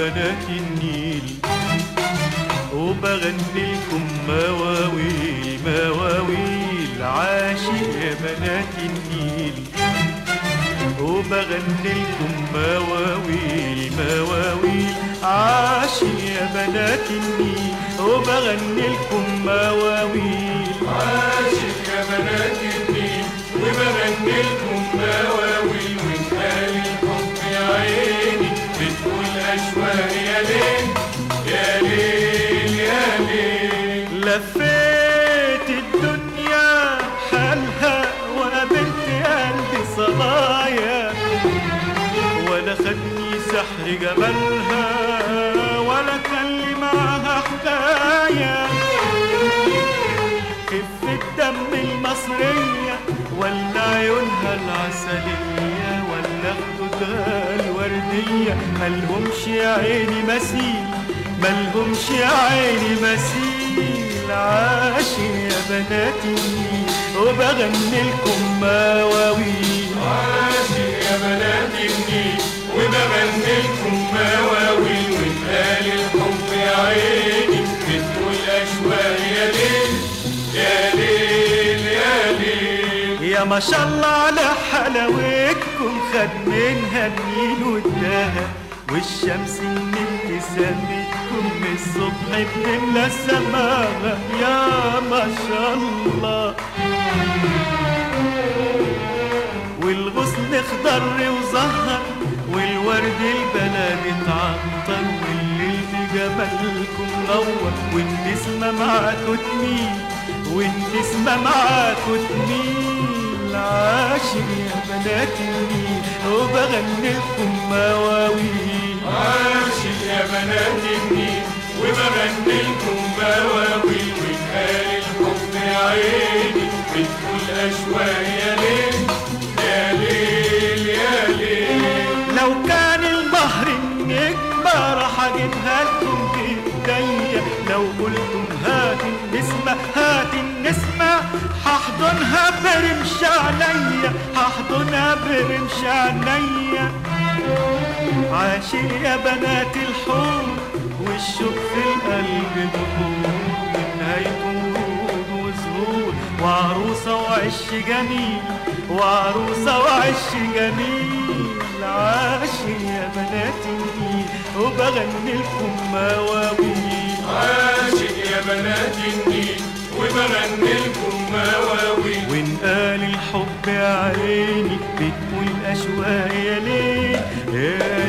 بنات النيل وبغني لكم مواويل مواويل عاشق يا بنات النيل وبغني لكم مواويل مواويل عاشق يا بنات النيل وبغني لكم مواويل عاشق يا بنات النيل وبغني لكم مواويل وانقال الحب يا عيني بتقول اشواق يا ليل يا ليل يا ليل لفيت الدنيا حالها وقابلت قلبي صبايا ولا خدني سحر جمالها ولا كان لي معاها حكايه خفة دم المصرية ولا عيونها العسلية ولا خدودها الوردية ملهمش يا عيني مثيل ملهمش يا عيني مثيل عاشق يا بنات النيل وبغني لكم مواويل عاشق يا بنات النيل وبغني لكم مواويل وانقال الحب يا عيني بتقول اشواق يا ليل يا ليل يا ليل يا ما شاء الله على حلاوتكم خد منها النيل والدهب والشمس من ابتسامتكم من الصبح بتملى السماء يا ما شاء الله والغصن اخضر وزهر والورد البلد اتعطر والليل بجمالكم نور والنسمة معاكوا تميل والنسمة معاكوا تميل عاشق يا بنات النيل وبغني لكم مواويل عاشق يا بنات النيل وبغني لكم مواويل وانقال الحب يا عيني بتقول اشواق يا ليل يا ليل يا ليل لو كان المهر النجمة راح اجيبها لكم بايديا لو قلتم هات النسمة هات النسمة هحضنها برمش عينيا هحضنها برمش عينيا عاشق يا بنات الحور والشوق في القلب بخور ونهايته ورود وزهور وعروسة وعش جميل وعروسة وعش جميل عاشق يا بنات النيل وبغني لكم مواويل عاشق يا بنات النيل وبغني لكم مواويل وانقال الحب يا عيني بتقول أشواق يا ليل يا